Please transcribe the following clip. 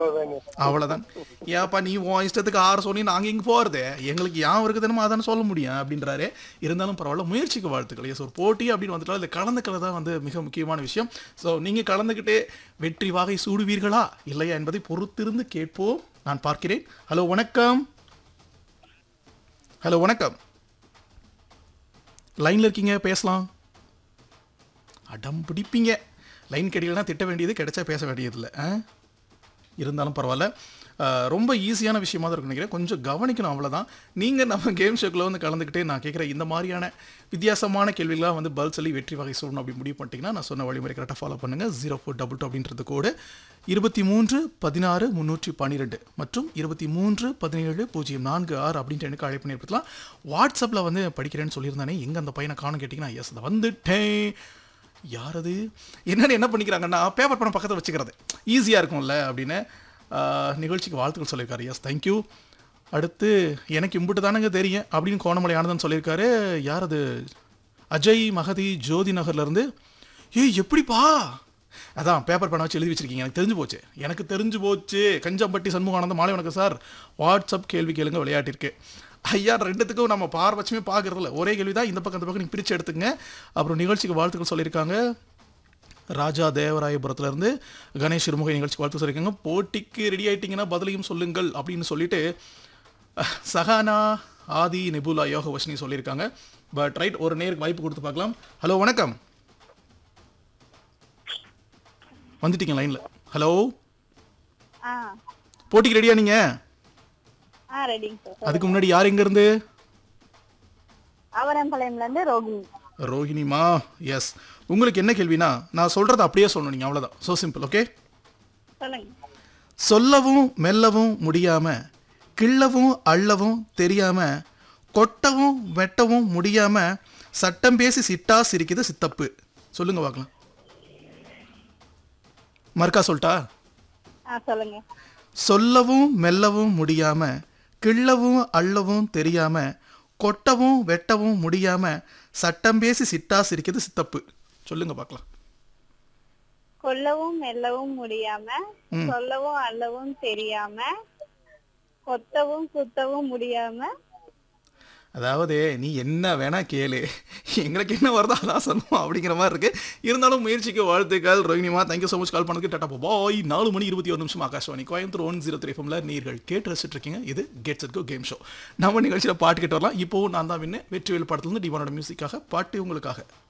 அவ்வளவுதாங்க. அவ்வளவுதான் ஏப்பா நீ உன் இஷ்டத்துக்கு ஆறு சொல்லி நாங்க இங்க போறது எங்களுக்கு ஏன் இருக்குதுன்னு அதானே சொல்ல முடியும் அப்படின்றாரு இருந்தாலும் பரவாயில்ல முயற்சிக்கு வாழ்த்துக்கள் எஸ் ஒரு போட்டி அப்படின்னு வந்துட்டா இல்லை கலந்துக்கிறது தான் வந்து மிக முக்கியமான விஷயம் ஸோ நீங்க கலந்துக்கிட்டு வெற்றி வாகை சூடுவீர்களா இல்லையா என்பதை பொறுத்திருந்து கேட்போம் நான் பார்க்கிறேன் ஹலோ வணக்கம் ஹலோ வணக்கம் லைன்ல இருக்கீங்க பேசலாம் அடம் பிடிப்பீங்க லைன் கிடைக்கலனா திட்ட வேண்டியது கிடைச்சா பேச வேண்டியதில்லை ஆ இருந்தாலும் பரவாயில்ல அஹ், ரொம்ப ஈஸியான விஷயமா தான் இருக்கும் நினைக்கிறேன் கொஞ்சம் கவனிக்கணும் அவ்வளோதான் நீங்கள் நம்ம கேம் ஷோக்கில் வந்து கலந்துக்கிட்டே நான் கேட்குற இந்த மாதிரியான வித்தியாசமான கேள்விகளாக வந்து பதில் சொல்லி வெற்றி வகை சொல்லணும் அப்படி முடிவு பண்ணிட்டீங்கன்னா நான் சொன்ன வழிமுறை கரெக்டாக ஃபாலோ பண்ணுங்கள் ஜீரோ ஃபோர் டபுள் டூ அப்படின்றது கோடு இருபத்தி மூன்று பதினாறு முந்நூற்றி பன்னிரெண்டு மற்றும் இருபத்தி மூன்று பதினேழு பூஜ்ஜியம் நான்கு ஆறு அப்படின்ட்டு எனக்கு அழைப்பு ஏற்படுத்தலாம் வாட்ஸ்அப்பில் வந்து படிக்கிறேன்னு சொல்லியிருந்தானே எங்கே அந்த பையனை காணும் கேட்டிங்கன்னா எஸ் அதை வந்துட்டேன் யார் அது என்னன்னு என்ன பண்ணிக்கிறாங்கன்னா பேப்பர் பணம் பக்கத்தில் வச்சுக்கிறது ஈஸியாக இருக்கும்ல அப்படின்னு ஆஹ், நிகழ்ச்சிக்கு வாழ்த்துக்கள் சொல்லியிருக்காரு எஸ் தேங்க்யூ அடுத்து எனக்கு இம்புட்டு தானங்க தெரியும் அப்படின்னு கோணமலை ஆனந்தன் சொல்லியிருக்காரு யார் அது அஜய் மகதி ஜோதி நகர்லேருந்து ஏய் எப்படிப்பா அதான் பேப்பர் பண்ண வச்சு எழுதி வச்சிருக்கீங்க எனக்கு தெரிஞ்சு போச்சு எனக்கு தெரிஞ்சு போச்சு கஞ்சம்பட்டி சண்முகானந்தம் மாலை வணக்கம் சார் வாட்ஸ்அப் கேள்வி கேளுங்க விளையாட்டிருக்கு ஐயா ரெண்டுத்துக்கும் நம்ம பார்வச்சமே பார்க்கறதில்ல ஒரே கேள்வி தான் இந்த பக்கம் இந்த பக்கம் நீங்கள் பிரித்து எடுத்துங்க அப்புறம் நிகழ்ச்சிக்கு வாழ்த்துக்கள் சொல்லியிருக்காங்க ராஜா தேவராயபுரத்துல இருந்து கணேஷ் இருமுக நிகழ்ச்சிக்கு வாழ்த்து சொல்லியிருக்காங்க போட்டிக்கு ரெடி ஆயிட்டீங்கன்னா பதிலையும் சொல்லுங்கள் அப்படின்னு சொல்லிட்டு அஹ், சஹானா ஆதி நெபுலா யோக வஷினி சொல்லியிருக்காங்க பட் ரைட் ஒரு நேருக்கு வாய்ப்பு கொடுத்து பார்க்கலாம் ஹலோ வணக்கம் வந்துட்டீங்க லைன்ல ஹலோ ஆ போட்டிக்கு ரெடியா நீங்க ஆ ரெடிங்க சார் அதுக்கு முன்னாடி யார் எங்க இருந்து அவரம்பாளையம்ல இருந்து ரோகிணி ரோஹிணிமா எஸ் உங்களுக்கு என்ன கேள்வினா நான் சொல்றதை அப்படியே சொல்லணும் நீங்க அவ்வளவுதான் ஸோ சிம்பிள் ஓகே சொல்லுங்க சொல்லவும் மெல்லவும் முடியாம கிள்ளவும் அள்ளவும் தெரியாம கொட்டவும் வெட்டவும் முடியாம சட்டம் பேசி சிட்டா சிரிக்குது சித்தப்பு சொல்லுங்க பார்க்கலாம் மறுக்கா சொல்லிட்டா ஆ சொல்லுங்க சொல்லவும் மெல்லவும் முடியாம கிள்ளவும் அள்ளவும் தெரியாம கொட்டவும் வெட்டவும் முடியாம சட்டம் பேசி சிட்டா சிரிக்குது சித்தப்பு சொல்லுங்க பார்க்கலாம் கொல்லவும் மெல்லவும் முடியாம சொல்லவும் அள்ளவும் தெரியாம கொத்தவும் குத்தவும் முடியாம அதாவது நீ என்ன வேணா கேளு எங்களுக்கு என்ன வருதோ அதான் சொல்லுவோம் அப்படிங்கிற மாதிரி இருக்கு இருந்தாலும் முயற்சிக்கு வாழ்த்துக்கள் ரோஹினிமா தேங்க்யூ ஸோ மச் கால் பண்ணதுக்கு டாட்டா பாய் நாலு மணி இருபத்தி ஒரு நிமிஷம் Akashvani Coimbatore one zero three ஃபம்ல நீர்கள் கேட்டு ரசிச்சுட்டு இருக்கீங்க இது gets it go game show நம்ம நிகழ்ச்சியில் பாட்டு கேட்டு வரலாம் இப்போவும் நான் தான் வின்னு வெற்றிவேல் படத்துலேருந்து டிவானோட மியூசிக்காக பாட்டு உங்களுக்காக